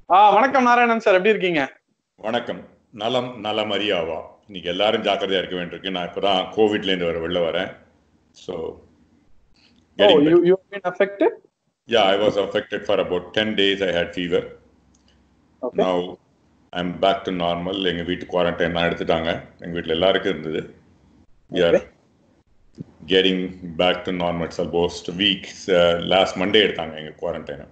ஆ வணக்கம் நாராயணன் சார் எப்படி இருக்கீங்க வணக்கம் நலம் நலம் அறியாவா இன்னைக்கு எல்லாரும் ஜாக்கிரதையா இருக்க வேண்டியிருக்கு நான் இப்பதான் கோவிட்ல இருந்து வர வெளில வரேன் so oh you you been affected yeah I was affected for about ten days I had fever okay now I am back to normal எங்க வீட்டு குவாரண்டைன்லாம் எடுத்துட்டாங்க எங்க வீட்டில் எல்லாருக்கும் இருந்தது we are getting back to normal almost weeks last Monday எடுத்தாங்க எங்க குவாரண்டைனை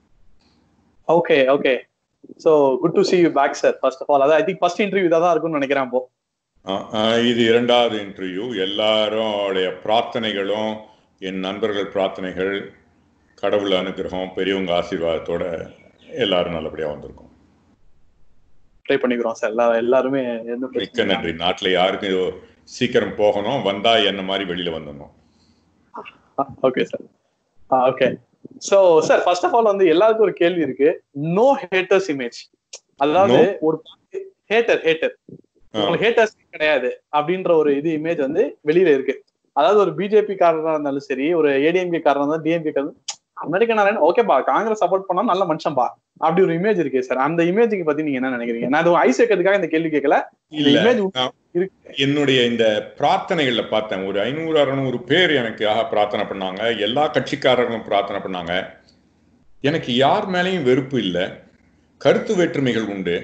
okay okay so good to see you back sir first of all அதான் ஐ திங்க் ஃபர்ஸ்ட் இன்டர்வியூ இதாக தான் இருக்கும்னு நினைக்கிறேன் அப்போ ஆஹ் ஆஹ் இது இரண்டாவது இன்டர்வியூ எல்லாரோடைய பிரார்த்தனைகளும் என் நண்பர்கள் பிரார்த்தனைகள் கடவுள் அனுகிரகம் பெரியவங்க ஆசீர்வாதத்தோட எல்லாரும் நல்லபடியா வந்திருக்கோம் ட்ரை பண்ணிக்கிறோம் சார் எல்லா எல்லாருமே எந்த மிக்க நன்றி நாட்டுல யாருக்கும் இது சீக்கிரம் போகணும் வந்தா என்ன மாதிரி வெளியில வந்துடணும் okay sir okay so sir first of all வந்து எல்லாருக்கும் ஒரு கேள்வி இருக்கு நோ ஹேட்டர்ஸ் இமேஜ் அதாவது No? ஒரு ஹேட்டர் ஹேட்டர் உங்களுக்கு ஹேட்டர்ஸ் கிடையாது அப்படின்ற ஒரு இது இமேஜ் வந்து வெளியில இருக்கு அதாவது ஒரு பிஜேபி காரரா இருந்தாலும் சரி ஒரு ஏடிஎம்கே காரரா இருந்தாலும் டிஎம்கே காரர் அமெரிக்கன் ஓகேப்பா காங்கிரஸ் சப்போர்ட் பண்ணா நல்ல மனுஷன்பா அப்படி ஒரு இமேஜ் இருக்கு சார் அந்த இமேஜுக்கு பத்தி நீங்க என்ன நினைக்கிறீங்க நான் அது ஐஸ் வைக்கிறதுக்காக இந்த கேள்வி கேட்கல இந்த இல்ல இமேஜ் நான் இருக்கு என்னுடைய இந்த பிரார்த்தனைகள்ல பார்த்தேன் ஒரு ஐநூறு அறுநூறு பேர் எனக்காக பிரார்த்தனை பண்ணாங்க எல்லா கட்சிக்காரர்களும் பிரார்த்தனை பண்ணாங்க எனக்கு யார் மேலேயும் வெறுப்பு இல்லை கருத்து வேற்றுமைகள் உண்டு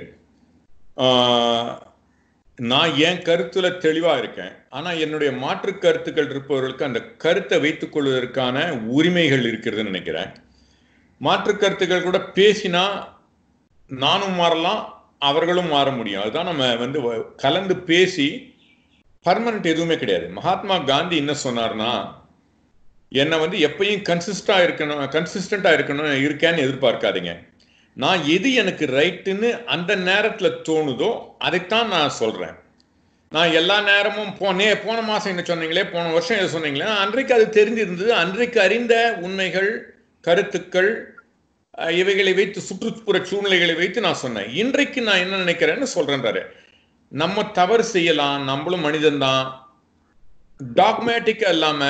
ஆஹ், நான் என் கருத்துல தெளிவா இருக்கேன் ஆனா என்னுடைய மாற்று கருத்துக்கள் இருப்பவர்களுக்கு அந்த கருத்தை வைத்துக் கொள்வதற்கான உரிமைகள் இருக்கிறதுன்னு நினைக்கிறேன் மாற்று கருத்துக்கள் கூட பேசினா நானும் மாறலாம் அவர்களும் மாற முடியும் அதுதான் நம்ம வந்து வ- கலந்து பேசி பர்மனன்ட் எதுவுமே கிடையாது மகாத்மா காந்தி என்ன சொன்னார்னா என்னை வந்து எப்பயும் கன்சிஸ்டா இருக்கணும் கன்சிஸ்டண்டா இருக்கணும் இருக்கேன்னு எதிர்பார்க்காதீங்க நான் எது எனக்கு ரைட்டுன்னு அந்த நேரத்துல தோணுதோ அதைத்தான் நான் சொல்றேன் நான் எல்லா நேரமும் போனே போன மாசம் என்ன சொன்னீங்களே போன வருஷம் எது சொன்னீங்களே அன்றைக்கு அது தெரிஞ்சிருந்தது அன்றைக்கு அறிந்த உண்மைகள் கருத்துக்கள் அஹ், இவைகளை வைத்து சுற்றுப்புற சூழ்நிலைகளை வைத்து நான் சொன்னேன் இன்றைக்கு நான் என்ன நினைக்கிறேன்னு சொல்றேன்றாரு நம்ம தவறு செய்யலாம் நம்மளும் மனிதன்தான் டாக்மேட்டிக்கா இல்லாம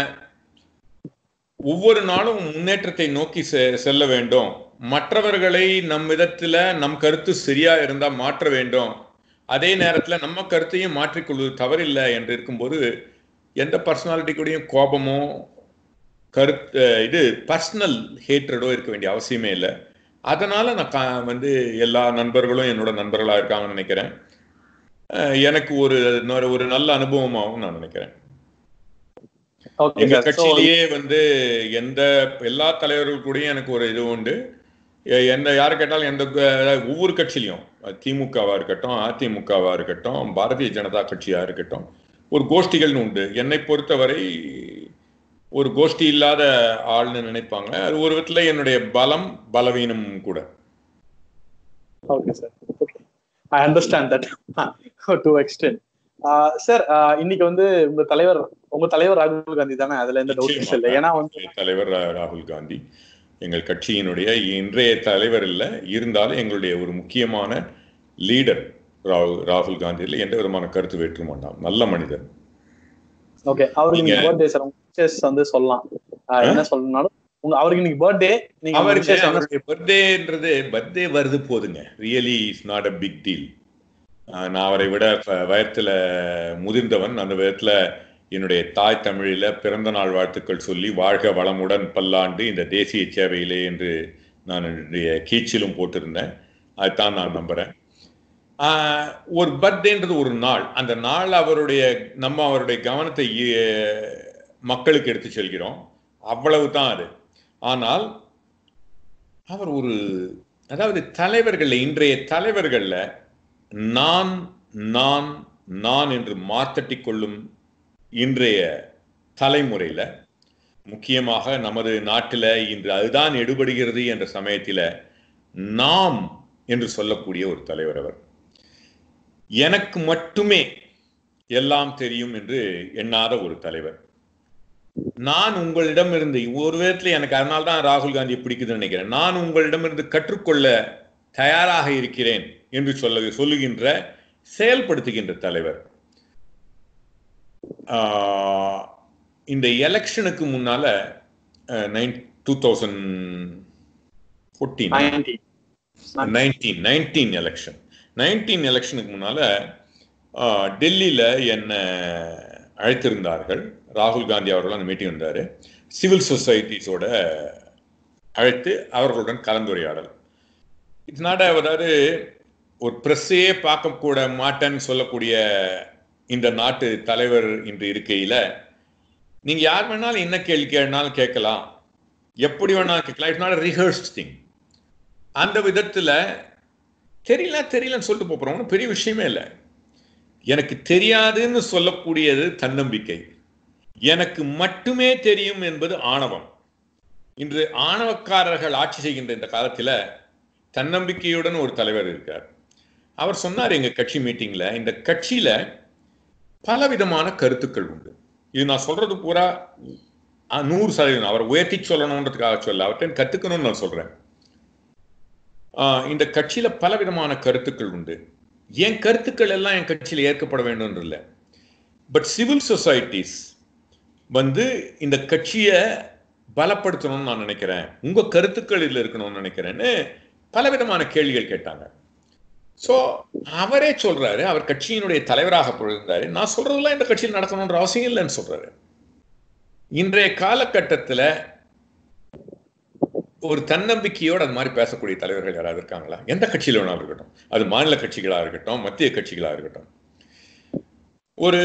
ஒவ்வொரு நாளும் முன்னேற்றத்தை நோக்கி செ- செல்ல வேண்டும் மற்றவர்களை நம் விதத்துல நம் கருத்து சரியா இருந்தா மாற்ற வேண்டும் அதே நேரத்துல நம்ம கருத்தையும் மாற்றிக்கொள்வது தவறில்லை என்று இருக்கும்போது எந்த பர்சனாலிட்டி கூடயும் கோபமோ கருத்து இது பர்சனல் ஹேட்ரடோ இருக்க வேண்டிய அவசியமே இல்லை அதனால நான் கா- வந்து எல்லா நண்பர்களும் என்னோட நண்பர்களா இருக்காங்கன்னு நினைக்கிறேன் அஹ் எனக்கு ஒரு இன்னொரு ஒரு நல்ல அனுபவமாகவும் நான் நினைக்கிறேன் ஓகே எங்க சார் ஸோ கட்சியிலேயே வந்து எந்த எல்லா தலைவர்கள் கூடயும் எனக்கு ஒரு இது உண்டு எ- எந்த யாரை கேட்டாலும் எந்த க- அதாவது ஒவ்வொரு கட்சியிலையும் திமுகவா இருக்கட்டும் அதிமுகவா இருக்கட்டும் பாரதிய ஜனதா கட்சியா இருக்கட்டும் ஒரு கோஷ்டிகள்னு உண்டு என்னை பொறுத்தவரை ஒரு கோஷ்டி இல்லாத ஆள்னு நினைப்பாங்க அது ஒரு விதத்துல என்னுடைய பலம் பலவீனம் கூட okay sir okay I understand that to extent sir இன்னைக்கு வந்து உங்க தலைவர் உங்க தலைவர் ராகுல் காந்தி தானே அதுல எந்த டவுட்ஸ் இல்லை ஏன்னா வந்து தலைவர் ரா- ராகுல் காந்தி எங்கள் கட்சியினுடைய இன்றைய தலைவர் இல்லை இருந்தாலும் எங்களுடைய ஒரு முக்கியமான லீடர் ராகுல் ராகுல் காந்தியில் எந்த விதமான கருத்து வேற்றுமை வேண்டாம் நல்ல மனிதர் ஓகே அவருக்கு நீங்க- இன்னைக்கு பர்த்டே சார் உங்க விஷஸ் வந்து சொல்லலாம் ஆஹ் என்ன சொல்லணும்னாலும் உங்க அவருக்கு இன்னைக்கு பர்த்டே நீங்க உங்க அவருக்கு wishes என்ன அவருடைய பர்த்டேன்றது பர்த்டே வருது போதுங்க really is not a big deal நான் அவரை விட ப- வயத்துல முதிர்ந்தவன் அந்த விதத்துல என்னுடைய தாய் தமிழில பிறந்த நாள் வாழ்த்துக்கள் சொல்லி வாழ்க வளமுடன் பல்லாண்டு இந்த தேசிய சேவையிலே என்று நான் என்னுடைய கீச்சிலும் போட்டிருந்தேன் அதுதான் நான் நம்புறேன் ஆஹ் ஒரு பர்த்டேன்றது ஒரு நாள் அந்த நாள் அவருடைய நம்ம அவருடைய கவனத்தை ஈ- மக்களுக்கு எடுத்து செல்கிறோம் அவ்வளவு தான் அது ஆனால் அவர் ஒரு அதாவது தலைவர்கள்ல இன்றைய தலைவர்கள்ல நான் நான் நான் என்று மாத்தட்டி கொள்ளும் இன்றைய தலைமுறையில முக்கியமாக நமது நாட்டில இன்று அதுதான் எடுபடுகிறது என்ற சமயத்தில நாம் என்று சொல்லக்கூடிய ஒரு தலைவர் அவர் எனக்கு மட்டுமே எல்லாம் தெரியும் என்று எண்ணாத ஒரு தலைவர் நான் உங்களிடமிருந்து ஒரு விதத்துல எனக்கு அதனால தான் ராகுல் காந்தி பிடிக்குதுன்னு நினைக்கிறேன் நான் உங்களிடமிருந்து கற்றுக்கொள்ள தயாராக இருக்கிறேன் என்று சொல்ல சொல்லுகின்ற செயல்படுத்துகின்ற தலைவர் ஆஹ், இந்த எலெக்ஷனுக்கு முன்னால nine two thousand fourteen 90 nineteen nineteen election nineteen எலெக்ஷனுக்கு முன்னால டெல்லியில என்ன அழைத்திருந்தார்கள் ராகுல் காந்தி அவர்கள் அந்த மீட்டிங் வந்தாரு சிவில் சொசைட்டிஸோட அழைத்து அவர்களுடன் கலந்துரையாடல் இட்ஸ் நாட் அதாவது ஒரு ப்ரெஸ்ஸையே பார்க்க கூட மாட்டேன்னு சொல்லக்கூடிய இந்த நாட்டு தலைவர் இன்று இருக்கையில நீங்க யார் வேணாலும் என்ன கேள்வி கேட்டாலும் கேட்கலாம் எப்படி வேணாலும் கேட்கலாம் இட்ஸ் நாட் ரிஹர்ஸ்ட் திங் அந்த விதத்துல தெரியல தெரியலன்னு சொல்லிட்டு போறோம் ஒன்றும் பெரிய விஷயமே இல்லை எனக்கு தெரியாதுன்னு சொல்லக்கூடியது தன்னம்பிக்கை எனக்கு மட்டுமே தெரியும் என்பது ஆணவம் இன்று ஆணவக்காரர்கள் ஆட்சி செய்கின்ற இந்த காலத்துல தன்னம்பிக்கையுடன் ஒரு தலைவர் இருக்கார் அவர் சொன்னார் எங்க கட்சி மீட்டிங்ல இந்த கட்சியில பல விதமான கருத்துக்கள் உண்டு இது நான் சொல்றது பூரா அஹ், நூறு சதவீதம் அவர் உயர்த்தி சொல்லணுன்றதுக்காக சொல்ல அவர்கிட்ட கத்துக்கணும்னு நான் சொல்றேன் ஆஹ், இந்த கட்சியில பல விதமான கருத்துக்கள் உண்டு என் கருத்துக்கள் எல்லாம் என் கட்சியில ஏற்கப்பட வேண்டும் இல்லை பட் சிவில் சொசைட்டிஸ் வந்து இந்த கட்சியை பலப்படுத்தணும்னு நான் நினைக்கிறேன் உங்க கருத்துக்கள் இதுல இருக்கணும்னு நினைக்கிறேன்னு பலவிதமான கேள்விகள் கேட்டாங்க சோ அவரே சொல்றாரு அவர் கட்சியினுடைய தலைவராக இருந்தாரு நான் சொல்றதெல்லாம் இந்த கட்சியில் நடக்கணும்ன்ற அவசியம் இல்லைன்னு சொல்றாரு இன்றைய காலகட்டத்துல ஒரு தன்னம்பிக்கையோடு அது மாதிரி பேசக்கூடிய தலைவர்கள் யாராவது இருக்காங்களா எந்த கட்சியில வேணாலும் இருக்கட்டும் அது மாநில கட்சிகளா இருக்கட்டும் மத்திய கட்சிகளா இருக்கட்டும் ஒரு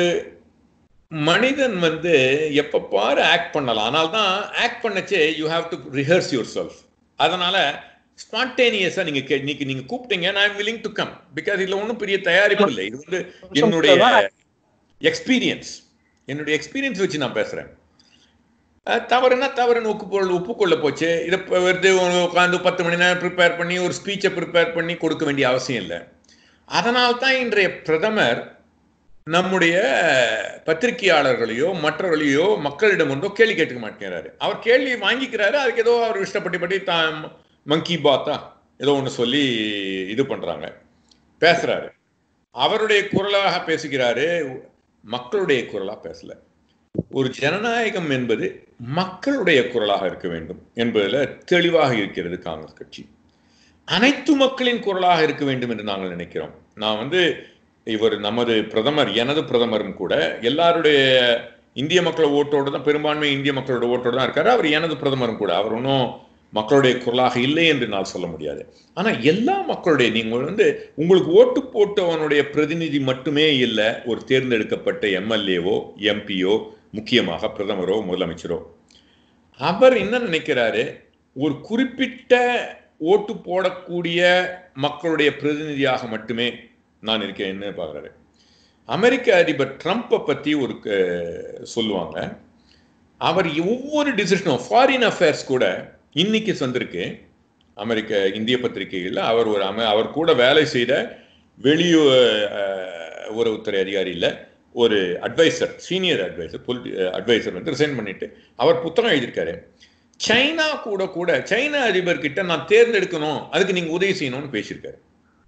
மனிதன் வந்து எப்ப பாரு ஆக்ட் பண்ணலாம் ஆனால் தான் ஆக்ட் பண்ணச்சே you have to rehearse yourself அதனால ஸ்பான்டேனியஸா நீங்க கே- நீங்க நீங்க கூப்பிட்டீங்க நான் willing டு கம் பிகாஸ் இதுல ஒன்றும் பெரிய தயாரிப்பு இல்லை இது வந்து என்னுடைய எக்ஸ்பீரியன்ஸ் என்னுடைய எக்ஸ்பீரியன்ஸ் வச்சு நான் பேசுறேன் அஹ் தவறுனா தவறுன்னு ஒப்புக்கொள்ள ஒப்புக்கொள்ள போச்சு இதை இப்ப வந்து உட்காந்து பத்து மணி நேரம் ப்ரிப்பேர் பண்ணி ஒரு ஸ்பீச்சை ப்ரிப்பேர் பண்ணி கொடுக்க வேண்டிய அவசியம் இல்லை அதனால் தான் இன்றைய பிரதமர் நம்முடைய பத்திரிகையாளர்களையோ மற்றவர்களையோ மக்களிடம் ஒன்றோ கேள்வி கேட்டுக்க மாட்டேங்கிறாரு அவர் கேள்வி வாங்கிக்கிறாரு அதுக்கு ஏதோ அவர் இஷ்டப்பட்டு படி தான் மங்கி பாத்தா ஏதோ ஒன்று சொல்லி இது பண்றாங்க பேசுறாரு அவருடைய குரலாக பேசுகிறாரு மக்களுடைய குரலா பேசல ஒரு ஜனநாயகம் என்பது மக்களுடைய குரலாக இருக்க வேண்டும் என்பதுல தெளிவாக இருக்கிறது காங்கிரஸ் கட்சி அனைத்து மக்களின் குரலாக இருக்க வேண்டும் என்று நாங்கள் நினைக்கிறோம் நான் வந்து இவர் நமது பிரதமர் எனது பிரதமரும் கூட எல்லாருடைய இந்திய மக்கள் ஓட்டோடு தான் பெரும்பான்மை இந்திய மக்களோட ஓட்டோடு தான் இருக்காரு அவர் எனது பிரதமரும் கூட அவர் ஒன்றும் மக்களுடைய குரலாக இல்லை என்று நான் சொல்ல முடியாது ஆனா எல்லா மக்களுடைய நீங்க வந்து உங்களுக்கு ஓட்டு போட்டவனுடைய பிரதிநிதி மட்டுமே இல்லை ஒரு தேர்ந்தெடுக்கப்பட்ட எம்எல்ஏவோ எம்பியோ முக்கியமாக பிரதமரோ முதலமைச்சரோ அவர் என்ன நினைக்கிறாரு ஒரு குறிப்பிட்ட ஓட்டு போடக்கூடிய மக்களுடைய பிரதிநிதியாக மட்டுமே நான் இருக்கேன்னு பார்க்குறாரு அமெரிக்க அதிபர் ட்ரம்ப்பை பற்றி ஒரு க- சொல்லுவாங்க அவர் ஒவ்வொரு டிசிஷனும் ஃபாரின் அஃபேர்ஸ் கூட இன்னைக்கு வந்திருக்கு அமெரிக்க இந்திய பத்திரிகைகளில் அவர் ஒரு அம அவர் கூட வேலை செய்த வெளியு அஹ், உறவுத்துறை அதிகாரி இல்ல ஒரு advisor senior advisor polity advisor வந்து ரிசைன் பண்ணிட்டு அவர் புத்தகம் எழுதியிருக்காரு சைனா கூட கூட சைனா அதிபர் கிட்ட நான் தேர்ந்தெடுக்கணும் அதுக்கு நீங்க உதவி செய்யணும்னு பேசியிருக்காரு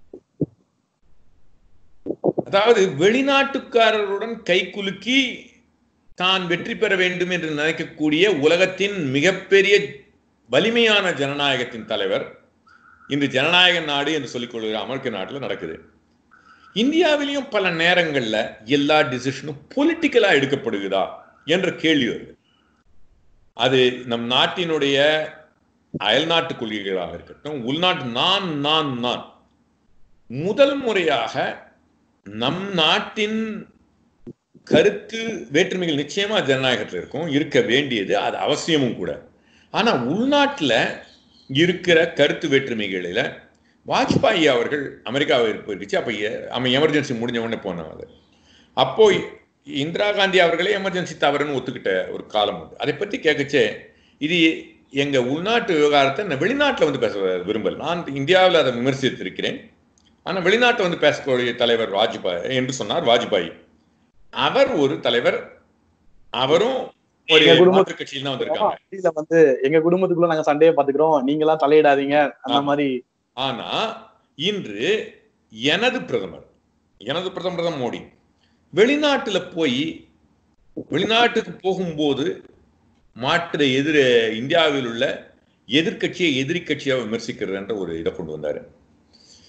அதாவது வெளிநாட்டுக்காரருடன் கை குலுக்கி தான் வெற்றி பெற வேண்டும் என்று நினைக்கக்கூடிய உலகத்தின் மிகப்பெரிய வலிமையான ஜனநாயகத்தின் தலைவர் இன்று ஜனநாயக நாடு என்று சொல்லிக் கொள்கிற அமெரிக்க நாட்டில் நடக்குது இந்தியாவிலையும் பல நேரங்கள்ல எல்லா டிசிஷனும் பொலிட்டிக்கலா எடுக்கப்படுகிறதா என்ற கேள்வி வருது அது நம் நாட்டினுடைய அயல்நாட்டு கொள்கைகளாக இருக்கட்டும் உள்நாட்டு நான் நான் நான் முதல் முறையாக நம் நாட்டின் கருத்து வேற்றுமைகள் நிச்சயமா ஜனநாயகத்தில் இருக்கும் இருக்க வேண்டியது அது அவசியமும் கூட ஆனா உள்நாட்டுல இருக்கிற கருத்து வேற்றுமைகளில வாஜ்பாய் அவர்கள் அமெரிக்காவை போயிருச்சு அப்ப எ- அவன் எமர்ஜென்சி முடிஞ்ச உடனே போனவங்க அப்போ இந்திரா காந்தி அவர்களே எமர்ஜென்சி தவறுன்னு ஒத்துக்கிட்ட ஒரு காலம் உண்டு அதை பத்தி கேட்கச்சே இது எங்க உள்நாட்டு விவகாரத்தை நான் வெளிநாட்டுல வந்து பேச விரும்பல நான் இந்தியாவில் அதை விமர்சித்திருக்கிறேன் ஆனா வெளிநாட்டை வந்து பேசக்கூடிய தலைவர் வாஜ்பாய் என்று சொன்னார் வாஜ்பாய் அவர் ஒரு தலைவர் அவரும் ஒரு எங்க குடும்ப- மாற்றுக் கட்சியில் தான் வந்திருக்காங்க இல்ல வந்து எங்க குடும்பத்துக்குள்ள நாங்க சண்டையை பாத்துக்கிறோம் நீங்க எல்லாம் தலையிடாதீங்க அந்த ஆமா. மாதிரி ஆனா இன்று எனது பிரதமர் எனது பிரதமர் தான் மோடி வெளிநாட்டுல போய் வெளிநாட்டுக்கு போகும்போது மாற்று எதிர இந்தியாவில் உள்ள எதிர்க்கட்சியை எதிரி கட்சியாக விமர்சிக்கிறது என்ற ஒரு இதை கொண்டு வந்தாரு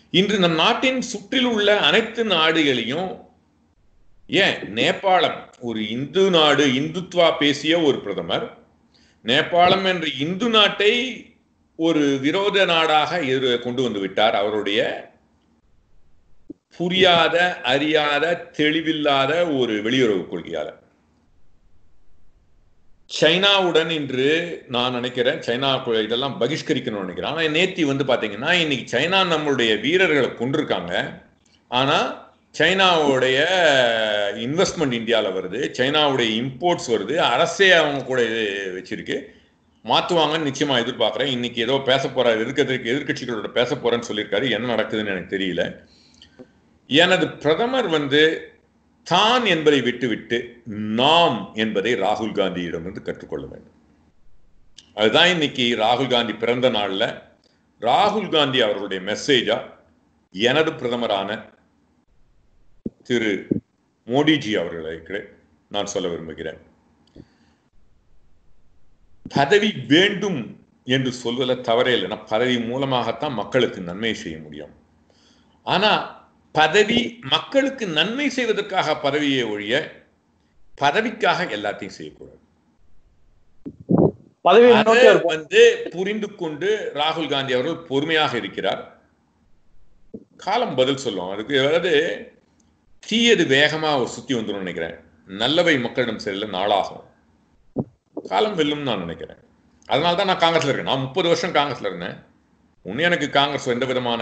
இன்று நம் நாட்டின் சுற்றில் உள்ள அனைத்து நாடுகளையும் ஏன் நேபாளம் ஒரு இந்து நாடு இந்துத்வா பேசிய ஒரு பிரதமர் நேபாளம் என்ற இந்து நாட்டை ஒரு விரோத நாடாக எதிர் கொண்டு வந்து விட்டார் அவருடைய புரியாத அறியாத தெளிவில்லாத ஒரு வெளியுறவு கொள்கையாளர் சைனாவுடன் இன்று நான் நினைக்கிறேன் சைனா கு- இதெல்லாம் பகிஷ்கரிக்கணும்னு நினைக்கிறேன் ஆனா நேத்தி வந்து பாத்தீங்கன்னா இன்னைக்கு சைனா நம்மளுடைய வீரர்களை கொண்டிருக்காங்க ஆனா சைனாவுடைய இன்வெஸ்ட்மெண்ட் இந்தியாவில் வருது சைனாவுடைய இம்போர்ட்ஸ் வருது அரசே அவங்க கூட இது வச்சிருக்கு மாத்துவாங்கன்னு நிச்சயமா எதிர்பார்க்கிறேன் இன்னைக்கு ஏதோ பேச போறாரு இருக்கிறதுக்கு எதிர்க்கட்சிகளோட பேச போறேன்னு சொல்லியிருக்காரு என்ன நடக்குதுன்னு எனக்கு தெரியல எனது பிரதமர் வந்து தான் என்பதை விட்டுவிட்டு நாம் என்பதை ராகுல் காந்தியிடமிருந்து கற்றுக்கொள்ள வேண்டும் அதுதான் இன்னைக்கு ராகுல் காந்தி பிறந்த நாள்ல ராகுல் காந்தி அவர்களுடைய மெசேஜா எனது பிரதமரான திரு மோடிஜி அவர்களுக்கு நான் சொல்ல விரும்புகிறேன் பதவி வேண்டும் என்று சொல்வதில் தவறே இல்லைன்னா பதவி மூலமாகத்தான் மக்களுக்கு நன்மை செய்ய முடியும் ஆனா பதவி மக்களுக்கு நன்மை செய்வதற்காக பதவியை ஒழிய பதவிக்காக எல்லாத்தையும் செய்யக்கூடாது பதவியை அதை நோக்கி அவர் போ- வந்து புரிந்து கொண்டு ராகுல் காந்தி அவர்கள் பொறுமையாக இருக்கிறார் காலம் பதில் சொல்லும் அதுக்கு அதாவது தீயது வேகமா ஒரு சுத்தி வந்துடும் நினைக்கிறேன் நல்லவை மக்களிடம் செல்ல நாளாகும் காலம் வெல்லும் நான் நினைக்கிறேன் அதனால தான் நான் காங்கிரஸ்ல இருக்கேன் நான் முப்பது வருஷம் காங்கிரஸ்ல இருந்தேன் உன்னை எனக்கு காங்கிரஸ் எந்த விதமான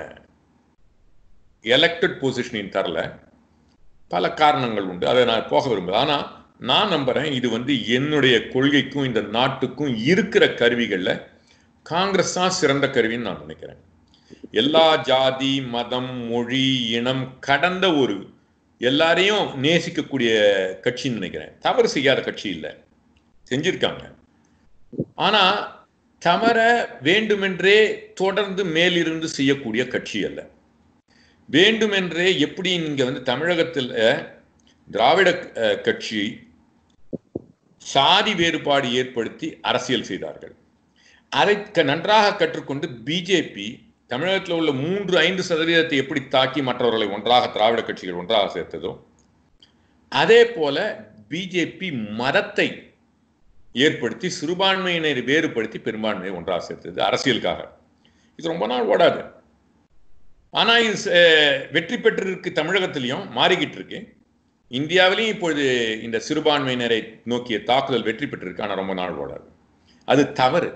எலெக்டட் பொசிஷனையும் தரல பல காரணங்கள் உண்டு அதை நான் போக விரும்புகிறேன் ஆனா நான் நம்புறேன் இது வந்து என்னுடைய கொள்கைக்கும் இந்த நாட்டுக்கும் இருக்கிற கருவிகள்ல காங்கிரஸ் தான் சிறந்த கருவின்னு நான் நினைக்கிறேன் எல்லா ஜாதி மதம் மொழி இனம் கடந்த ஒரு எல்லாரையும் நேசிக்கக்கூடிய கட்சின்னு நினைக்கிறேன் தவறு செய்யாத கட்சி இல்லை செஞ்சிருக்காங்க ஆனா தவற வேண்டுமென்றே தொடர்ந்து மேலிருந்து செய்யக்கூடிய கட்சி அல்ல வேண்டுமென்றே எப்படி நீங்க வந்து தமிழகத்தில் திராவிட அஹ், கட்சி சாதி வேறுபாடு ஏற்படுத்தி அரசியல் செய்தார்கள் அதை க- நன்றாக கற்றுக்கொண்டு பிஜேபி தமிழகத்தில் உள்ள மூன்று ஐந்து சதவீதத்தை எப்படி தாக்கி மற்றவர்களை ஒன்றாக திராவிட கட்சிகள் ஒன்றாக சேர்த்ததோ அதே போல பிஜேபி மதத்தை ஏற்படுத்தி சிறுபான்மையினரை வேறுபடுத்தி பெரும்பான்மையை ஒன்றாக சேர்த்தது அரசியலுக்காக இது ரொம்ப நாள் ஓடாது ஆனா இது ச- வெற்றி பெற்றிருக்கு தமிழகத்திலையும் மாறிக்கிட்டு இருக்கு இந்தியாவிலையும் இப்பொழுது இந்த சிறுபான்மையினரை நோக்கிய தாக்குதல் வெற்றி பெற்றிருக்கு ஆனா ரொம்ப நாள் ஓடாது அது தவறு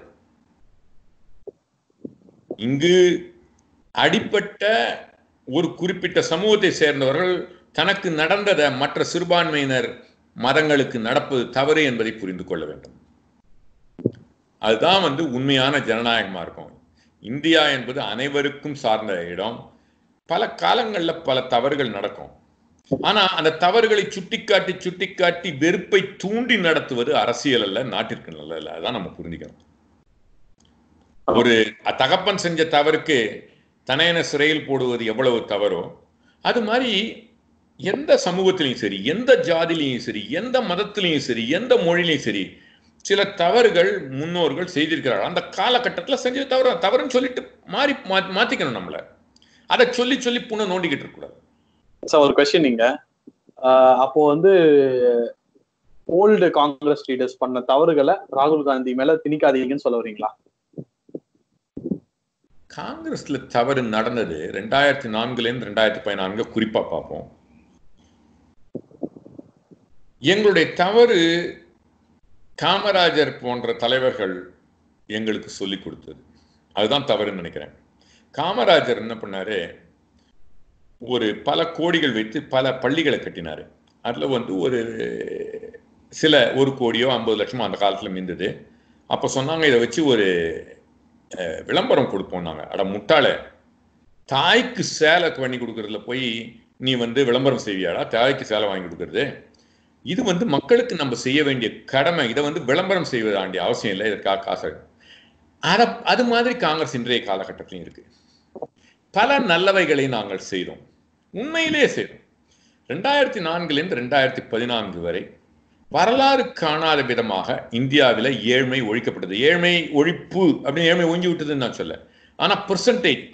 இங்கு அடிப்பட்ட ஒரு குறிப்பிட்ட சமூகத்தை சேர்ந்தவர்கள் தனக்கு நடந்ததை மற்ற சிறுபான்மையினர் மதங்களுக்கு நடப்பது தவறு என்பதை புரிந்து கொள்ள வேண்டும் அதுதான் வந்து உண்மையான ஜனநாயகமா இருக்கும் இந்தியா என்பது அனைவருக்கும் சார்ந்த இடம் பல காலங்கள்ல பல தவறுகள் நடக்கும் ஆனா அந்த தவறுகளை சுட்டிக்காட்டி சுட்டிக்காட்டி வெறுப்பை தூண்டி நடத்துவது அரசியல் அல்ல நாட்டிற்கு நல்ல அதான் நம்ம புரிஞ்சுக்கணும் ஒரு தகப்பன் செஞ்ச தவறுக்கு தனையன சிறையில் போடுவது எவ்வளவு தவறோ அது மாதிரி எந்த சமூகத்திலையும் சரி எந்த ஜாதிலையும் சரி எந்த மதத்திலையும் சரி எந்த மொழிலையும் சரி சில தவறுகள் முன்னோர்கள் செய்திருக்கிறார்கள் அந்த காலகட்டத்தில் செஞ்ச தவறு தவறுன்னு சொல்லிட்டு மாறி மா- மாத்திக்கணும் நம்மள அதை சொல்லி சொல்லி புண்ணை நோண்டிக்கிட்டு இருக்கக்கூடாது சார் ஒரு கொஸ்டின் நீங்க ஆஹ் அப்போ வந்து ஓல்டு காங்கிரஸ் லீடர்ஸ் பண்ண தவறுகளை ராகுல் காந்தி மேல திணிக்காதீங்கன்னு சொல்ல வரீங்களா காங்கிரஸ்ல தவறு நடந்தது ரெண்டாயிரத்தி நான்குல இருந்து ரெண்டாயிரத்தி பதினான்கு குறிப்பா பார்ப்போம் எங்களுடைய தவறு காமராஜர் போன்ற தலைவர்கள் எங்களுக்கு சொல்லிக் கொடுத்தது அதுதான் தவறுன்னு நினைக்கிறேன் காமராஜர் என்ன பண்ணாரு ஒரு பல கோடிகள் வைத்து பல பள்ளிகளை கட்டினாரு அதுல வந்து ஒரு சில ஒரு கோடியோ ஐம்பது லட்சமோ அந்த காலத்துல மீந்தது அப்ப சொன்னாங்க இதை வச்சு ஒரு அஹ், விளம்பரம் கொடுப்போம் நாங்க அட முட்டாளே தாய்க்கு சேலை பண்ணி கொடுக்கறதுல போய் நீ வந்து விளம்பரம் செய்வியாடா தாய்க்கு சேலை வாங்கி கொடுக்கறது இது வந்து மக்களுக்கு நம்ம செய்ய வேண்டிய கடமை இதை வந்து விளம்பரம் செய்வது வேண்டிய அவசியம் இல்லை இதற்காக காசு அத அது மாதிரி காங்கிரஸ் இன்றைய காலகட்டத்திலையும் இருக்கு பல நல்லவைகளை நாங்கள் செய்தோம் உண்மையிலே செய்தோம் ரெண்டாயிரத்தி நான்குலேருந்து ரெண்டாயிரத்தி பதினான்கு வரை வரலாறு காணாத விதமாக இந்தியாவில் ஏழ்மை ஒழிக்கப்பட்டது ஏழ்மை ஒழிப்பு அப்படின்னு ஏழ்மை ஒழிஞ்சு விட்டதுன்னு நான் சொல்ல ஆனா பெர்சன்டேஜ் அது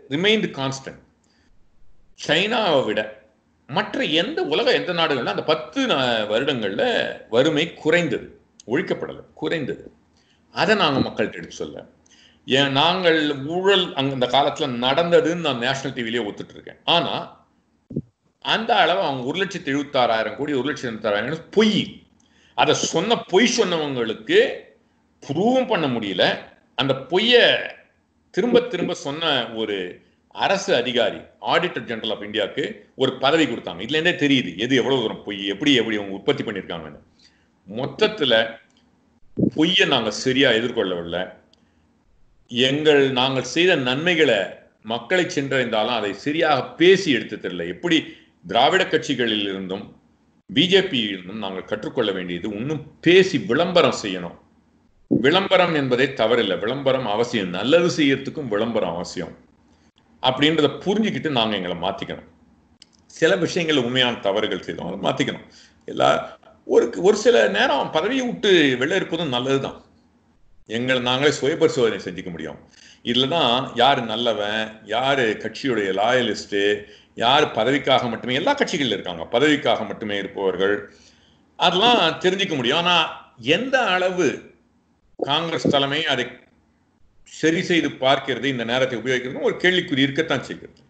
ரிமைண்ட் கான்ஸ்டன்ட் சைனாவை விட மற்ற எந்த உலக எந்த நாடுகள்ல அந்த பத்து நா- வருடங்கள்ல வறுமை குறைந்தது ஒழிக்கப்படலை குறைந்தது அதை நாங்கள் மக்கள்கிட்ட எடுத்து சொல்ல ஏன் நாங்கள் ஊழல் அங்க இந்த காலத்துல நடந்ததுன்னு நான் நேஷனல் டிவிலேயே ஒத்துட்டு இருக்கேன் ஆனா அந்த அளவு அவங்க ஒரு லட்சத்தி எழுபத்தாறாயிரம் கோடி ஒரு லட்சத்தி எழுபத்தாறாயிரம் பொய் அதை சொன்ன பொய் சொன்னவங்களுக்கு ப்ரூவும் பண்ண முடியல அந்த பொய்யை திரும்ப திரும்ப சொன்ன ஒரு அரசு அதிகாரி ஆடிட்டர் ஜெனரல் ஆஃப் இந்தியாவுக்கு ஒரு பதவி கொடுத்தாங்க இதுல இருந்தே தெரியுது எது எவ்வளவு தூரம் பொய் எப்படி எப்படி அவங்க உற்பத்தி பண்ணியிருக்காங்கன்னு மொத்தத்துல பொய்யை நாங்க சரியா எதிர்கொள்ளவில்லை எங்கள் நாங்கள் செய்த நன்மைகளை மக்களை சென்றடைந்தாலும் அதை சரியாக பேசி எடுத்து தெரியல எப்படி திராவிட கட்சிகளில் இருந்தும் பிஜேபியில் இருந்தும் நாங்கள் கற்றுக்கொள்ள வேண்டியது இன்னும் பேசி விளம்பரம் செய்யணும் விளம்பரம் என்பதே தவறில்லை விளம்பரம் அவசியம் நல்லது செய்யறதுக்கும் விளம்பரம் அவசியம் அப்படின்றத புரிஞ்சுக்கிட்டு நாங்க எங்களை மாத்திக்கணும் சில விஷயங்கள் உண்மையான தவறுகள் செய்தோம் அதை மாத்திக்கணும் எல்லா ஒரு ஒரு சில நேரம் பதவியை விட்டு வெளில இருப்பதும் நல்லதுதான் எங்களை நாங்களே சுய பரிசோதனை செஞ்சுக்க முடியும் இதுல தான் யாரு நல்லவன் யாரு கட்சியுடைய லாயலிஸ்ட் யார் பதவிக்காக மட்டுமே எல்லா கட்சிகள் இருக்காங்க பதவிக்காக மட்டுமே இருப்பவர்கள் அதெல்லாம் தெரிஞ்சுக்க முடியும் ஆனா எந்த அளவு காங்கிரஸ் தலைமை அதை சரி செய்து பார்க்கிறது இந்த நேரத்தை உபயோகிக்கிறது ஒரு கேள்விக்குறி இருக்கத்தான் செய்கிறது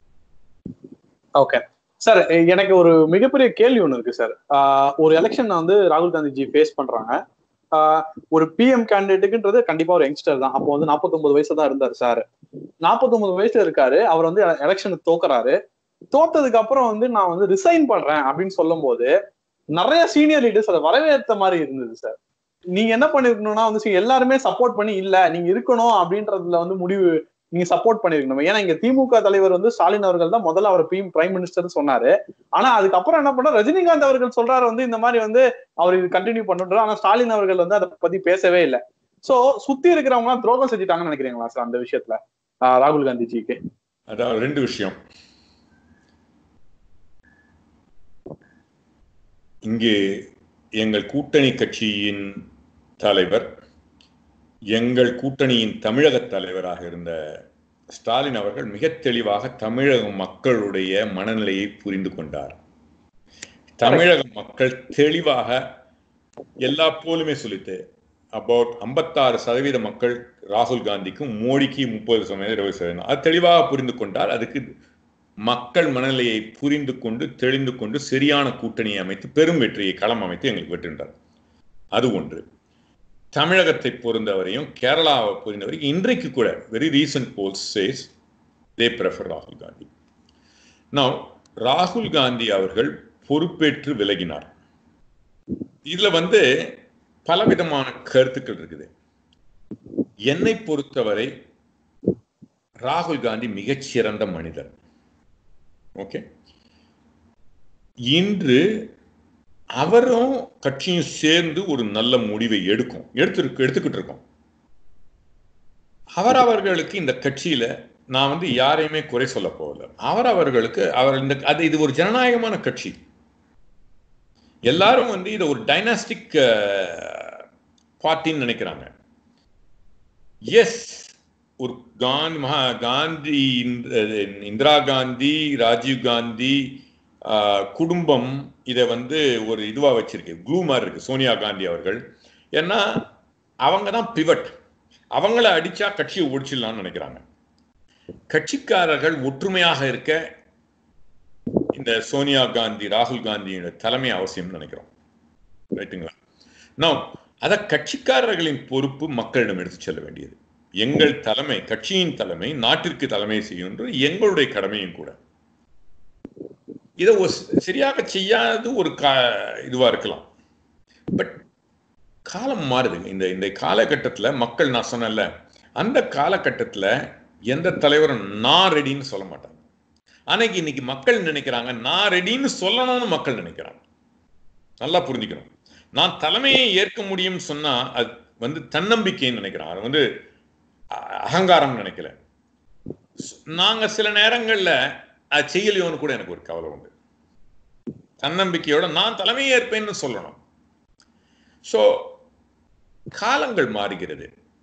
ஓகே சார் எனக்கு ஒரு மிகப்பெரிய கேள்வி ஒண்ணு இருக்கு சார் ஒரு எலெக்ஷன் வந்து ராகுல் காந்திஜி ஃபேஸ் பண்றாங்க ஆஹ் ஒரு பிஎம் கேண்டிடேட்டுக்குன்றது கண்டிப்பா ஒரு யங்ஸ்டர் தான் அப்போ வந்து 49 வயசு தான் இருந்தார் சார் 49 வயசுல இருக்காரு அவர் வந்து எலெக்ஷனுக்கு தோக்குறாரு தோத்ததுக்கு அப்புறம் வந்து நான் வந்து ரிசைன் பண்றேன் அப்படின்னு சொல்லும் போது நிறைய சீனியர் லீடர்ஸ் அதை வரவேற்ற மாதிரி இருந்தது சார் நீங்க என்ன பண்ணிருக்கணும்னா வந்து சரி, எல்லாருமே சப்போர்ட் பண்ணி இல்ல நீங்க இருக்கணும் அப்படின்றதுல வந்து முடிவு நீங்க சப்போர்ட் பண்ணிருக்கணும் ஏன்னா இங்க திமுக தலைவர் வந்து ஸ்டாலின் அவர்கள் தான் முதல்ல அவர் பிரைம் மினிஸ்டர் சொன்னாரு ஆனா அதுக்கப்புறம் என்ன பண்ணா ரஜினிகாந்த் அவர்கள் சொல்றாரு வந்து இந்த மாதிரி வந்து அவர் இது கண்டினியூ பண்ணுறாரு ஆனா ஸ்டாலின் அவர்கள் வந்து அதை பத்தி பேசவே இல்லை சோ சுத்தி இருக்கிறவங்க எல்லாம் துரோகம் செஞ்சுட்டாங்கன்னு நினைக்கிறீங்களா சார் அந்த விஷயத்துல ஆஹ் ராகுல் காந்திஜிக்கு அதாவது ரெண்டு விஷயம் இங்கே எங்கள் கூட்டணி கட்சியின் தலைவர் எங்கள் கூட்டணியின் தமிழக தலைவராக இருந்த ஸ்டாலின் அவர்கள் மிக தெளிவாக தமிழக மக்களுடைய மனநிலையை புரிந்து கொண்டார் தமிழக மக்கள் தெளிவாக எல்லா போலுமே சொல்லிட்டு அபவுட் ஐம்பத்தாறு சதவீத மக்கள் ராகுல் காந்திக்கும் மோடிக்கு முப்பது சதவீதம் இருபது சதவீதம் அது தெளிவாக புரிந்து கொண்டார் அதுக்கு மக்கள் மனநிலையை புரிந்து கொண்டு தெளிந்து கொண்டு சரியான கூட்டணியை அமைத்து பெரும் வெற்றியை களம் அமைத்து எங்களுக்கு வெற்றின்றார் அது ஒன்று தமிழகத்தை பொறுத்தவரையும் கேரளாவை பொறுத்தவரைக்கும் இன்றைக்கு கூட very recent polls says they prefer ராகுல் காந்தி now ராகுல் காந்தி அவர்கள் பொறுப்பேற்று விலகினார் இதுல வந்து பலவிதமான கருத்துக்கள் இருக்குது என்னை பொறுத்தவரை ராகுல் காந்தி மிகச்சிறந்த மனிதர் ஓகே இன்று அவரும் கட்சியும் சேர்ந்து ஒரு நல்ல முடிவை எடுக்கும் எடுத்து எடுத்துக்கிட்டு இருக்கோம் அவர் அவர்களுக்கு இந்த கட்சியில நான் வந்து யாரையுமே குறை சொல்ல போகல அவர் அவர்களுக்கு அவர் இந்த அது இது ஒரு ஜனநாயகமான கட்சி எல்லாரும் வந்து இதை ஒரு டைனாஸ்டிக் பார்ட்டின்னு நினைக்கிறாங்க எஸ் ஒரு காந்தி மகா காந்தி இந்த- இந்திரா காந்தி ராஜீவ் காந்தி ஆஹ், குடும்பம் இதை வந்து ஒரு இதுவா வச்சிருக்கு க்ளூ மாதிரி இருக்கு சோனியா காந்தி அவர்கள் ஏன்னா அவங்க தான் பிவட் அவங்கள அடிச்சா கட்சியை ஒடிச்சிடலாம்னு நினைக்கிறாங்க கட்சிக்காரர்கள் ஒற்றுமையாக இருக்க இந்த சோனியா காந்தி ராகுல் காந்தியோட தலைமை அவசியம்னு நினைக்கிறோம் ரைட்டுங்களா நான் அத கட்சிக்காரர்களின் பொறுப்பு மக்களிடம் எடுத்து செல்ல வேண்டியது எங்கள் தலைமை கட்சியின் தலைமை நாட்டிற்கு தலைமை செய்யும் எங்களுடைய கடமையும் கூட இதை ஒரு சி- சரியாக செய்யாது ஒரு கா இதுவா இருக்கலாம் பட் காலம் மாறுது இந்த இந்த காலகட்டத்துல மக்கள் நான் சொன்னேன்ல அந்த காலகட்டத்துல எந்த தலைவரும் நான் ரெடின்னு சொல்ல மாட்டாங்க அன்னைக்கு இன்னைக்கு மக்கள் நினைக்கிறாங்க நான் ரெடின்னு சொல்லணும்னு மக்கள் நினைக்கிறாங்க நல்லா புரிஞ்சுக்கணும் நான் தலைமையை ஏற்க முடியும்னு சொன்னா அது வந்து தன்னம்பிக்கைன்னு நினைக்கிறேன் அது வந்து அ- அகங்காரம் நினைக்கல ஸ்- நாங்க சில நேரங்கள்ல அது செய்யலையோன்னு கூட எனக்கு ஒரு கவலை உண்டு தன்னம்பிக்கையோட நான் தலைமையை ஏற்பேன்னு சொல்லணும் ஸோ காலங்கள் மாறுகிறது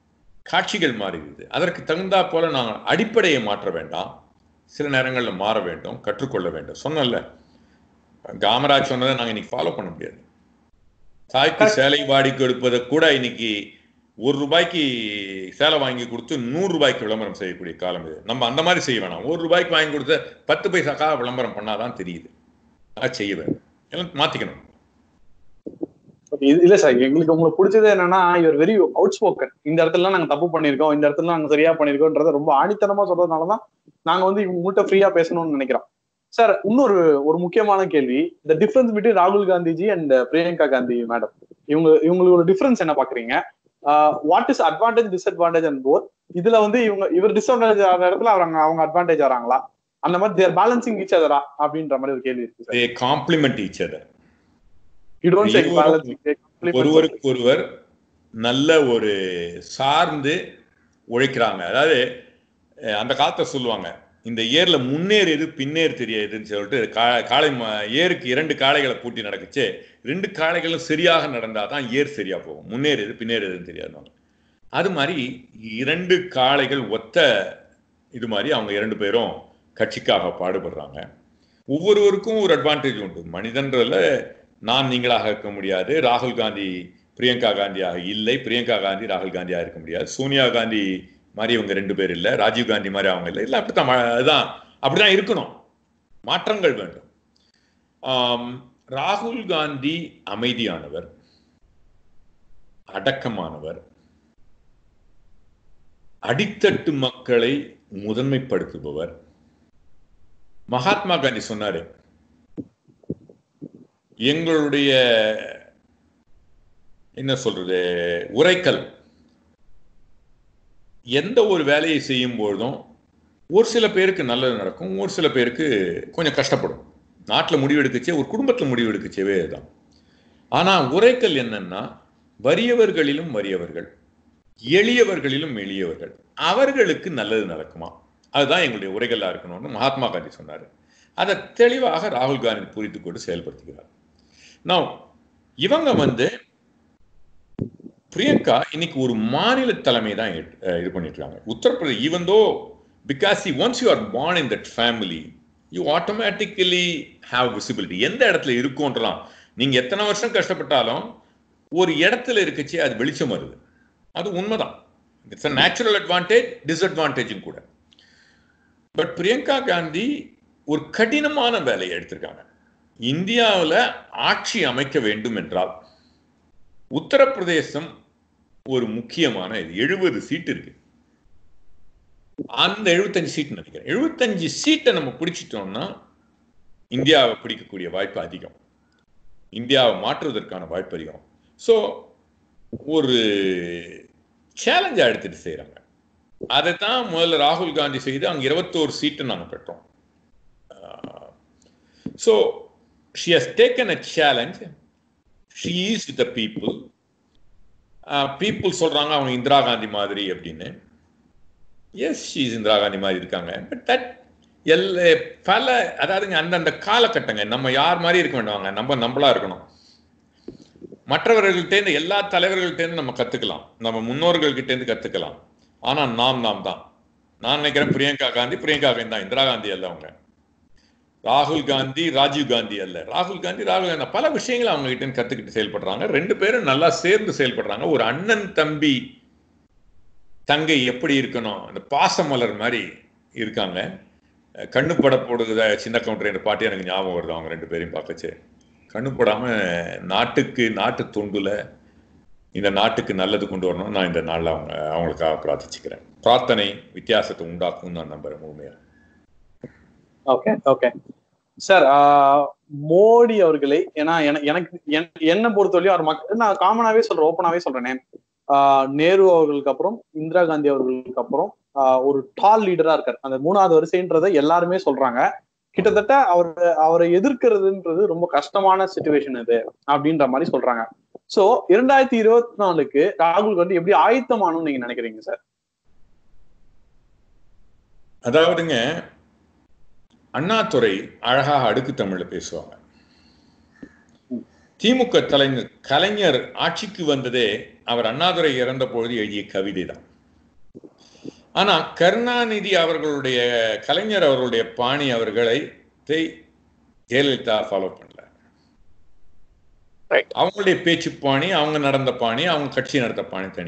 காட்சிகள் மாறுகிறது அதற்கு தகுந்தா போல நாங்கள் அடிப்படையை மாற்ற வேண்டாம் சில நேரங்களில் மாற வேண்டும் கற்றுக்கொள்ள வேண்டும் சொன்னல காமராஜ் சொன்னதை நாங்கள் இன்னைக்கு ஃபாலோ பண்ண முடியாது தாய்க்கு சேலை வாடி கொடுப்பதை கூட இன்னைக்கு ஒரு ரூபாய்க்கு சேலை வாங்கி கொடுத்து நூறு ரூபாய்க்கு விளம்பரம் செய்யக்கூடிய காலம் இது நம்ம அந்த மாதிரி செய்ய வேணாம் ஒரு ரூபாய்க்கு வாங்கி கொடுத்த பத்து பைசாக்காக விளம்பரம் பண்ணாதான் தெரியுது அது செய்ய வேண்டும் எல்லாம் மாத்திக்கணும் Okay, இது- இல்ல சார் எங்களுக்கு உங்களுக்கு பிடிச்சது என்னன்னா இவர் வெரி அவுட் ஸ்போக்கன் இந்த இடத்துல நாங்க தப்பு பண்ணிருக்கோம் இந்த இடத்துல நாங்க சரியா பண்ணிருக்கோம்ன்றத ரொம்ப ஆணித்தனமா சொல்றதுனாலதான் நாங்க வந்து இவங்ககிட்ட ஃப்ரீயா பேசணும்னு நினைக்கிறோம் சார் இன்னொரு ஒரு முக்கியமான கேள்வி இந்த டிஃபரன்ஸ் பிட்வீன் ராகுல் காந்திஜி அண்ட் பிரியங்கா காந்தி மேடம் இவங்க இவங்களோட டிஃபரன்ஸ் என்ன பாக்குறீங்க what is advantage disadvantage and போர் இதுல வந்து இவங்க இவர் டிஸ்அட்வான்டேஜ் ஆகிற இடத்துல அவங்க அவங்க அட்வான்டேஜ் ஆறாங்களா அந்த மாதிரி தேர் பேலன்சிங் ஈச் அதரா அப்படின்ற மாதிரி ஒரு கேள்வி இருக்கு sir they complement each other you don't say இருவரும் பேலன்சிங் ஒருவருக்கு ஒருவர் நல்ல ஒரு சார்ந்து உழைக்கிறாங்க அதாவது அஹ், அந்த காலத்தை சொல்லுவாங்க இந்த ஏர்ல முன்னேறியது பின்னேறு தெரியாதுன்னு சொல்லிட்டு கா- காளை ம- ஏருக்கு இரண்டு காளைகளை பூட்டி நடக்குச்சு ரெண்டு காளைகளும் சரியாக நடந்தாதான் தான் ஏர் சரியா போகும் முன்னேறியது பின்னேறியதுன்னு தெரியாது அது மாதிரி இரண்டு காளைகள் ஒத்த இது மாதிரி அவங்க இரண்டு பேரும் கட்சிக்காக பாடுபடுறாங்க ஒவ்வொருவருக்கும் ஒரு அட்வான்டேஜ் உண்டு மனிதன்றதுல நான் நீங்களாக இருக்க முடியாது ராகுல் காந்தி பிரியங்கா காந்தியாக இல்லை பிரியங்கா காந்தி ராகுல் காந்தியாக இருக்க முடியாது சோனியா காந்தி மாதிரி இவங்க ரெண்டு பேர் இல்லை ராஜீவ் காந்தி மாதிரி அவங்க இல்லை இல்லை அப்படித்தான் ம- அதுதான் அப்படிதான் இருக்கணும் மாற்றங்கள் வேண்டும் ஆம், ராகுல் காந்தி அமைதியானவர் அடக்கமானவர் அடித்தட்டு மக்களை முதன்மைப்படுத்துபவர் மகாத்மா காந்தி சொன்னாரு எங்களுடைய என்ன சொல்றது உரைக்கல் எந்த ஒரு வேலையை செய்யும் பொழுதும் ஒரு சில பேருக்கு நல்லது நடக்கும் ஒரு சில பேருக்கு கொஞ்சம் கஷ்டப்படும் நாட்டில் முடிவெடுக்கச்சே ஒரு குடும்பத்தில் முடிவெடுக்கச்சேவே தான் ஆனால் உரைக்கல் என்னன்னா வறியவர்களிலும் வறியவர்கள் எளியவர்களிலும் எளியவர்கள் அவர்களுக்கு நல்லது நடக்குமா அதுதான் எங்களுடைய உரைகளாக இருக்கணும்னு மகாத்மா காந்தி சொன்னார் அதை தெளிவாக ராகுல் காந்தி புரிந்து கொண்டு செயல்படுத்துகிறார் நான் இவங்க வந்து பிரியங்கா இன்னைக்கு ஒரு மாநில தலைமை தான் ஏற்று- அஹ் இது பண்ணிட்டு இருக்காங்க Uttar Pradesh even though because you once you are born in that family you automatically have visibility எந்த இடத்துல இருக்கும்ன்றலாம் நீங்க எத்தனை வருஷம் கஷ்டப்பட்டாலும் ஒரு இடத்துல இருக்கச்சே அது வெளிச்சம் வருது அது உண்மைதான் இட்ஸ் அ நேச்சுரல் அட்வான்டேஜ் டிஸ்அட்வான்டேஜும் கூட பட் பிரியங்கா காந்தி ஒரு கடினமான வேலையை எடுத்திருக்காங்க இந்தியாவில் ஆட்சி அமைக்க வேண்டும் என்றால் உத்தரப்பிரதேசம் ஒரு முக்கியமான இது எழுபது சீட் இருக்கு அந்த எழுபத்தஞ்சு சீட் நினைக்கிறேன் எழுபத்தஞ்சு சீட்டை நம்ம பிடிச்சிட்டோம்னா இந்தியாவை பிடிக்கக்கூடிய வாய்ப்பு அதிகம் இந்தியாவை மாற்றுவதற்கான வாய்ப்பு அதிகம் ஸோ ஒரு சேலஞ்சா எடுத்துட்டு செய்றாங்க அதை தான் முதல்ல ராகுல் காந்தி செய்து அங்க இருபத்தோரு சீட்டு நாங்க பெற்றோம் so she has taken a challenge she is with the people people சொல்றாங்க அவங்க இந்திரா காந்தி மாதிரி அப்படின்னு எஸ் ஷீஸ் இந்திரா காந்தி மாதிரி இருக்காங்க பட் தட் எல்ல பல அதாவதுங்க அந்தந்த காலகட்டங்க நம்ம யார் மாதிரி இருக்க வேண்டாங்க நம்ம நம்மளா இருக்கணும் மற்றவர்கள்ட்டேருந்து எல்லா தலைவர்கள்ட்டேருந்து நம்ம கத்துக்கலாம் நம்ம முன்னோர்கள்கிட்டேருந்து கத்துக்கலாம் ஆனா நாம் நாம் தான் நான் நினைக்கிறேன் பிரியங்கா காந்தி பிரியங்கா காந்தி தான் இந்திரா காந்தி அல்ல அவங்க ராகுல் காந்தி ராஜீவ் காந்தி அல்ல ராகுல் காந்தி ராகுல் காந்தி பல விஷயங்களை அவங்க கிட்ட இருந்து கத்துக்கிட்டு செயல்படுறாங்க ரெண்டு பேரும் நல்லா சேர்ந்து செயல்படுறாங்க ஒரு அண்ணன் தம்பி தங்கை எப்படி இருக்கணும் அந்த பாசமலர் மாதிரி இருக்காங்க கண்ணு பட போடுகிற சின்ன கவுண்டர் என்ற பாட்டு எனக்கு ஞாபகம் வருது அவங்க ரெண்டு பேரையும் பார்க்கச்சு கண்ணு போடாம நாட்டுக்கு நாட்டு தொண்டுல இந்த நாட்டுக்கு நல்லது கொண்டு வரணும் நான் இந்த நாளில் அவங்க அவங்களுக்காக பிரார்த்திச்சுக்கிறேன் பிரார்த்தனை வித்தியாசத்தை உண்டாக்கும் நான் நம்புறேன் முழுமையா ஓகே ஓகே சார் மோடி அவர்களை ஏன்னா என- எனக்கு என்- என்னை பொறுத்தவரையும் அவர் மக் நான் காமனாவே சொல்றேன் ஓப்பனாவே சொல்றேனே ஆஹ் நேரு அவர்களுக்கு அப்புறம் இந்திரா காந்தி அவர்களுக்கு அப்புறம் ஆஹ் ஒரு டால் லீடரா இருக்கார் அந்த மூணாவது வரிசைன்றதை எல்லாருமே சொல்றாங்க கிட்டத்தட்ட அவர் அவரை எதிர்க்கிறதுன்றது ரொம்ப கஷ்டமான சுச்சுவேஷன் இது அப்படின்ற மாதிரி சொல்றாங்க சோ இரண்டாயிரத்தி இருபத்தி நாலுக்கு ராகுல் காந்தி எப்படி ஆயத்தமானும் நீங்க நினைக்கிறீங்க சார் அதாவதுங்க அண்ணாதுரை அழகாக அடுக்கு தமிழ்ல பேசுவாங்க திமுக தலைஞர் கலைஞர் ஆட்சிக்கு வந்ததே அவர் அண்ணாதுரை இறந்த பொழுது எழுதிய கவிதை தான் ஆனா கருணாநிதி அவர்களுடைய கலைஞர் அவர்களுடைய பாணி அவர்களை ஜெயலலிதா ஃபாலோ பண்ணல Right. அவங்களுடைய பேச்சு பாணி அவங்க நடந்த பாணி அவங்க கட்சி நடந்த பாணி தனி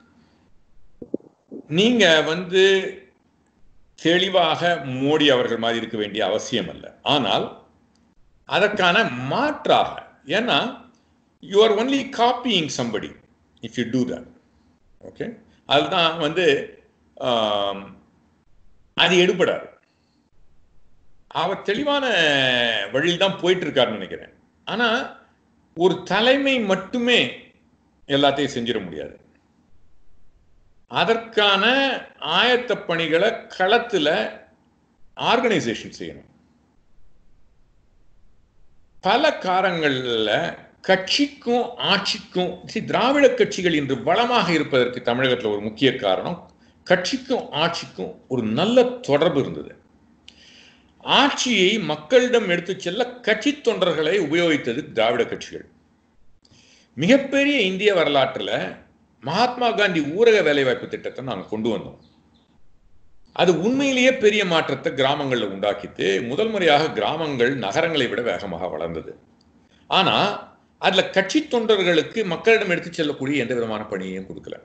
நீங்க வந்து தெளிவாக மோடி அவர்கள் மாதிரி இருக்க வேண்டிய அவசியம் அல்ல ஆனால் அதற்கான மாற்றாக ஏன்னா you are only copying somebody if you do that okay அதுதான் வந்து ஆம், அது எடுபடாது அவர் தெளிவான வழியில் தான் போயிட்டு இருக்காருன்னு நினைக்கிறேன் ஆனா ஒரு தலைமை மட்டுமே எல்லாத்தையும் செஞ்சிட முடியாது அதற்கான ஆயத்த பணிகளை களத்துல ஆர்கனைசேஷன் செய்யணும் பல காரங்கள்ல கட்சிக்கும் ஆட்சிக்கும் see, திராவிட கட்சிகள் இன்று வளமாக இருப்பதற்கு தமிழகத்தில் ஒரு முக்கிய காரணம் கட்சிக்கும் ஆட்சிக்கும் ஒரு நல்ல தொடர்பு இருந்தது ஆட்சியை மக்களிடம் எடுத்துச் செல்ல கட்சி தொண்டர்களை உபயோகித்தது திராவிட கட்சிகள் மிகப்பெரிய இந்திய வரலாற்றில் மகாத்மா காந்தி ஊரக வேலைவாய்ப்பு திட்டத்தை நாங்கள் கொண்டு வந்தோம் அது உண்மையிலேயே பெரிய மாற்றத்தை கிராமங்களில் உண்டாக்கிட்டு முதல் முறையாக கிராமங்கள் நகரங்களை விட வேகமாக வளர்ந்தது ஆனா அதுல கட்சி தொண்டர்களுக்கு மக்களிடம் எடுத்துச் செல்லக்கூடிய எந்த விதமான பணியையும் கொடுக்கல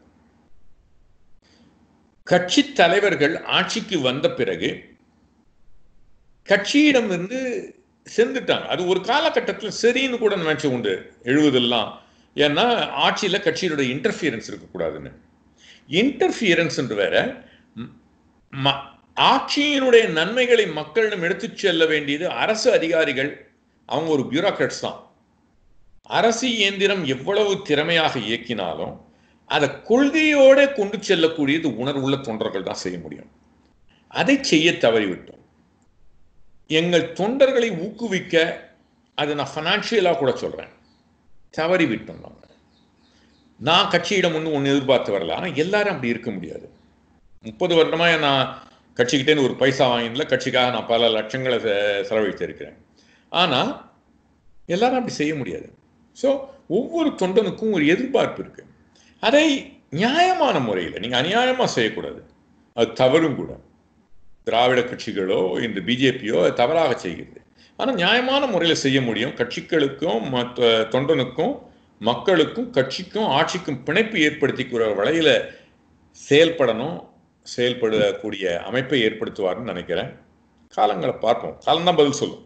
கட்சி தலைவர்கள் ஆட்சிக்கு வந்த பிறகு கட்சியிடம் இருந்து சென்றுட்டாங்க அது ஒரு காலகட்டத்தில் சரின்னு கூட நினைச்ச உண்டு எழுவதெல்லாம் ஏன்னா ஆட்சியில கட்சியினுடைய இன்டர்ஃபியரன்ஸ் இருக்கக்கூடாதுன்னு இன்டர்ஃபியரன்ஸ் வேற ம், ம- ஆட்சியினுடைய நன்மைகளை மக்களிடம் எடுத்துச் செல்ல வேண்டியது அரசு அதிகாரிகள் அவங்க ஒரு பியூரோக்ராட்ஸ் தான் அரசு இயந்திரம் எவ்வளவு திறமையாக இயக்கினாலும் அதை கொள்கையோட கொண்டு செல்லக்கூடியது உணர்வுள்ள தொண்டர்கள் தான் செய்ய முடியும் அதை செய்ய தவறிவிட்டோம் எங்கள் தொண்டர்களை ஊக்குவிக்க அது நான் ஃபைனான்சியலாக கூட சொல்றேன் தவறிவிட்டோம் நம்ம நான் கட்சியிடம் ஒன்று ஒன்று எதிர்பார்த்து வரல ஆனால் எல்லாரும் அப்படி இருக்க முடியாது முப்பது வருடமா நான் கட்சிக்கிட்டேன்னு ஒரு பைசா வாங்கினதில்ல கட்சிக்காக நான் பல லட்சங்களை செ- செலவழித்திருக்கிறேன் ஆனால் எல்லாரும் அப்படி செய்ய முடியாது ஸோ ஒவ்வொரு தொண்டனுக்கும் ஒரு எதிர்பார்ப்பு இருக்கு அதை நியாயமான முறையில் நீங்கள் அநியாயமாக செய்யக்கூடாது அது தவறும் கூட திராவிட கட்சிகளோ இந்த பிஜேபியோ தவறாக செய்கிறது ஆனால் நியாயமான முறையில் செய்ய முடியும் கட்சிகளுக்கும் மற்ற தொண்டனுக்கும் மக்களுக்கும் கட்சிக்கும் ஆட்சிக்கும் பிணைப்பு ஏற்படுத்திக்கிற வழியில செயல்படணும் செயல்படக்கூடிய அமைப்பை ஏற்படுத்துவார்னு நினைக்கிறேன் காலங்களை பார்ப்போம் காலம்தான் பதில் சொல்லும்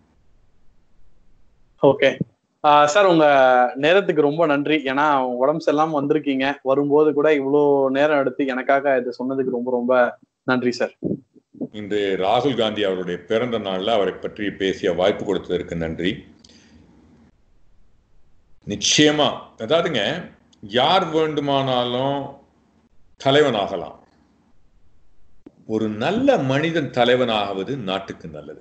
ஓகே சார் உங்க நேரத்துக்கு ரொம்ப நன்றி ஏன்னா உடம்பு சரியில்லாம வந்திருக்கீங்க வரும்போது கூட இவ்வளோ நேரம் எடுத்து எனக்காக இது சொன்னதுக்கு ரொம்ப ரொம்ப நன்றி சார் இன்று ராகுல் காந்தி அவருடைய பிறந்த நாள்ல அவரை பற்றி பேசிய வாய்ப்பு கொடுத்ததற்கு நன்றி நிச்சயமா அதாவதுங்க யார் வேண்டுமானாலும் தலைவன் ஆகலாம் ஒரு நல்ல மனிதன் தலைவனாவது நாட்டுக்கு நல்லது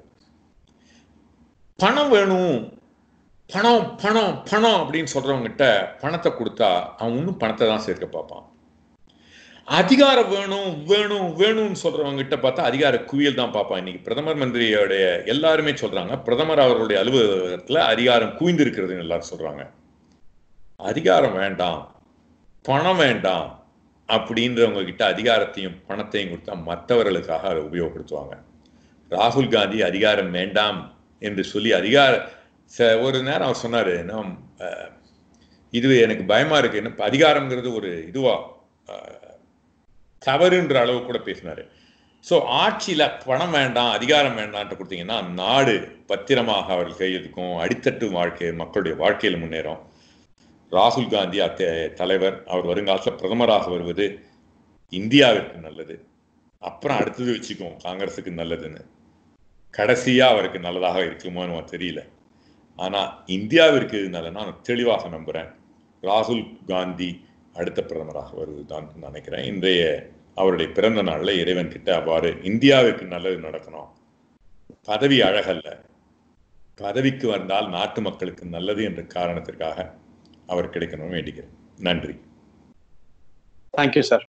பணம் வேணும் பணம் பணம் பணம் அப்படின்னு சொல்றவங்ககிட்ட பணத்தை கொடுத்தா அவன் இன்னும் பணத்தை தான் சேர்க்க பார்ப்பான் அதிகாரம் வேணும் வேணும் வேணும்னு சொல்றவங்க கிட்ட பார்த்தா அதிகார குவியல் தான் பார்ப்பான் இன்னைக்கு பிரதமர் மந்திரியோடைய எல்லாருமே சொல்றாங்க பிரதமர் அவர்களுடைய அலுவலகத்துல அதிகாரம் குவிந்து இருக்கிறதுன்னு எல்லாரும் சொல்றாங்க அதிகாரம் வேண்டாம் பணம் வேண்டாம் அப்படின்றவங்க கிட்ட அதிகாரத்தையும் பணத்தையும் கொடுத்தா மற்றவர்களுக்காக அதை உபயோகப்படுத்துவாங்க ராகுல் காந்தி அதிகாரம் வேண்டாம் என்று சொல்லி அதிகார ச- ஒரு நேரம் அவர் சொன்னாரு நாம் அஹ், இது எனக்கு பயமா இருக்கு என்ன அதிகாரம்ங்கிறது ஒரு இதுவா அஹ், தவறுன்ற அளவு கூட பேசினாரு ஸோ ஆட்சியில பணம் வேண்டாம் அதிகாரம் வேண்டாம்ட்டு கொடுத்தீங்கன்னா நாடு பத்திரமாக அவர்கள் கையில் இருக்கும் அடித்தட்டு வாழ்க்கை மக்களுடைய வாழ்க்கையில் முன்னேறும் ராகுல் காந்தி அத்த தலைவர் அவர் வருங்காலத்தில் பிரதமராக வருவது இந்தியாவிற்கு நல்லது அப்புறம் அடுத்தது வச்சுக்குவோம் காங்கிரஸுக்கு நல்லதுன்னு கடைசியா அவருக்கு நல்லதாக இருக்குமோன்னு எனக்கு தெரியல ஆனா இந்தியாவிற்கு இது நல்லதுன்னா நான் தெளிவாக நம்புறேன் ராகுல் காந்தி அடுத்த பிரதமராக வருவதுதான் நினைக்கிறேன் இன்றைய அவருடைய பிறந்த நாள்ல இறைவன் கிட்ட அவ்வாறு இந்தியாவிற்கு நல்லது நடக்கணும் பதவி அழகல்ல பதவிக்கு வந்தால் நாட்டு மக்களுக்கு நல்லது என்ற காரணத்திற்காக அவர் கிடைக்கணும்னு வேண்டிக்கிறேன் நன்றி தேங்க்யூ சார்